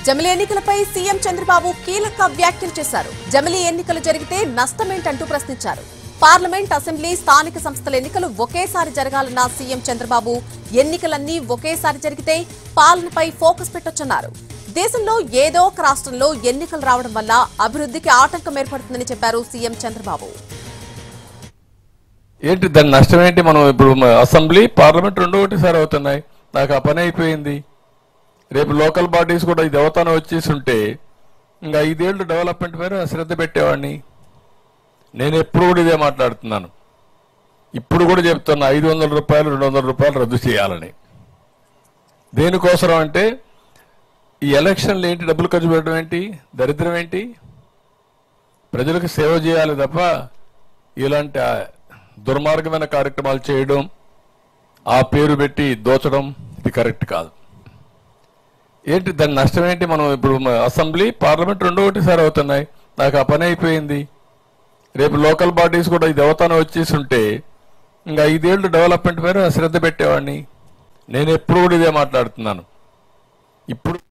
జమిలీ ఎన్నికలపై సీఎం చంద్రబాబు కీలక వ్యాఖ్యలు చేశారు జమిలీ ఎన్నికలు జరిగితే నష్టమేంటంటూ ప్రశ్నించారు పార్లమెంట్ అసెంబ్లీ స్థానిక సంస్థల ఎన్నికలు ఒకేసారి జరగాలన్న సీఎం చంద్రబాబు ఎన్నికలన్నీ ఒకేసారి జరిగితే పాలనపై ఫోకస్ పెట్టొచ్చన్నారు దేశంలో ఏదో ఒక రాష్ట్రంలో ఎన్నికలు రావడం వల్ల అభివృద్ధికి ఆటంకం ఏర్పడుతుందని చెప్పారు సీఎం చంద్రబాబు ఏంటి దాని నష్టం ఏంటి మనం ఇప్పుడు మ- అసెంబ్లీ పార్లమెంట్ రెండు ఒకటిసారి అవుతున్నాయి నాకు ఆ పని అయిపోయింది రేపు లోకల్ బాడీస్ కూడా ఇది అవతానం వచ్చేసి ఉంటే ఇంకా ఐదేళ్లు డెవలప్మెంట్ మీద శ్రద్ధ పెట్టేవాడిని నేను ఎప్పుడు కూడా ఇదే మాట్లాడుతున్నాను ఇప్పుడు కూడా చెప్తున్నా ఐదు వందల రూపాయలు రెండు వందల రూపాయలు రద్దు చేయాలని దేనికోసం అంటే ఈ ఎలక్షన్లు ఏంటి డబ్బులు ఖర్చు పెట్టడం ఏంటి దరిద్రం ఏంటి ప్రజలకు సేవ చేయాలి తప్ప ఇలాంటి ఆ దుర్మార్గమైన కార్యక్రమాలు చేయడం ఆ పేరు పెట్టి దోచడం ఇది కరెక్ట్ కాదు ఏంటి దాని నష్టం ఏంటి మనం ఇప్పుడు మ- అసెంబ్లీ పార్లమెంట్ రెండు ఒకటిసారి అవుతున్నాయి నాకు ఆ పని అయిపోయింది రేపు లోకల్ బాడీస్ కూడా ఇది అవతానం వచ్చేసి ఉంటే ఇంకా ఐదేళ్లు డెవలప్మెంట్ మీద శ్రద్ధ పెట్టేవాడిని నేను ఎప్పుడు కూడా ఇదే మాట్లాడుతున్నాను ఇప్పుడు